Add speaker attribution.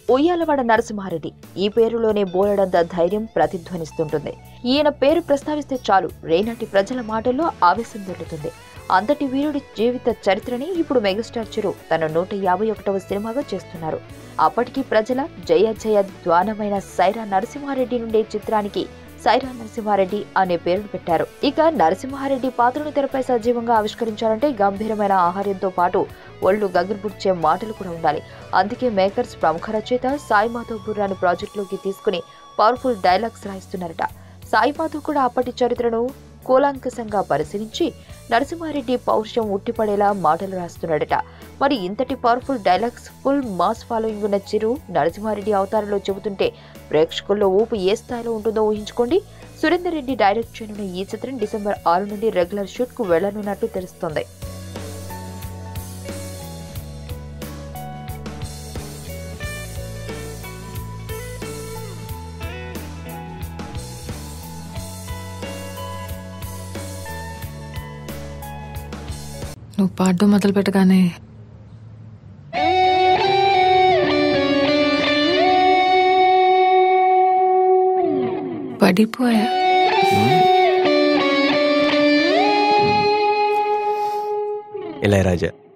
Speaker 1: ఉయ్యాలవాడ నరసింహారెడ్డి ఈ పేరులోనే బోలెడంత ధైర్యం ప్రతిధ్వనిస్తుంటుంది ఈయన పేరు ప్రస్తావిస్తే చాలు రేనాటి ప్రజల మాటల్లో ఆవేశం దొరుకుతుంది అంతటి వీరుడి జీవిత చరిత్రని ఇప్పుడు మెగాస్టార్ చిరు తన నూట యాభై ఒకటవ సినిమాగా చేస్తున్నారు అప్పటికి ప్రజల జయ జయ ద్వానమైన సైరా నరసింహారెడ్డి నుండే చిత్రానికి సైరా నరసింహారెడ్డి అనే పేరును పెట్టారు ఇక నరసింహారెడ్డి పాత్రను తెరపై సజీవంగా ఆవిష్కరించాలంటే గంభీరమైన ఆహార్యంతో పాటు ఒళ్ళు గగుర్పుడ్చే మాటలు కూడా ఉండాలి అందుకే మేకర్స్ ప్రముఖ రచయిత సాయి మాధవ్ బుర్రాని ప్రాజెక్టులోకి తీసుకుని పవర్ఫుల్ డైలాగ్స్ రాయిస్తున్నారట సాయి మాధవ్ కూడా అప్పటి చరిత్రను కూలంకషంగా పరిశీలించి నరసింహారెడ్డి పౌరుషం ఉట్టిపడేలా మాటలు రాస్తున్నాడట మరి ఇంతటి powerful dialogues full mass following ఉన్న చిరు నరసింహారెడ్డి అవతారంలో చెబుతుంటే ప్రేక్షకుల్లో ఊపు ఏ స్థాయిలో ఉంటుందో ఊహించుకోండి సురేందర్ రెడ్డి డైరెక్ట్ చేయనున్న ఈ చిత్రం డిసెంబర్ ఆరు నుండి రెగ్యులర్ షూట్ కు వెళ్లనున్నట్టు తెలుస్తోంది
Speaker 2: నువ్వు పాడడం మొదలు పెట్టగానే పడిపోయా
Speaker 3: ఇళయరాజా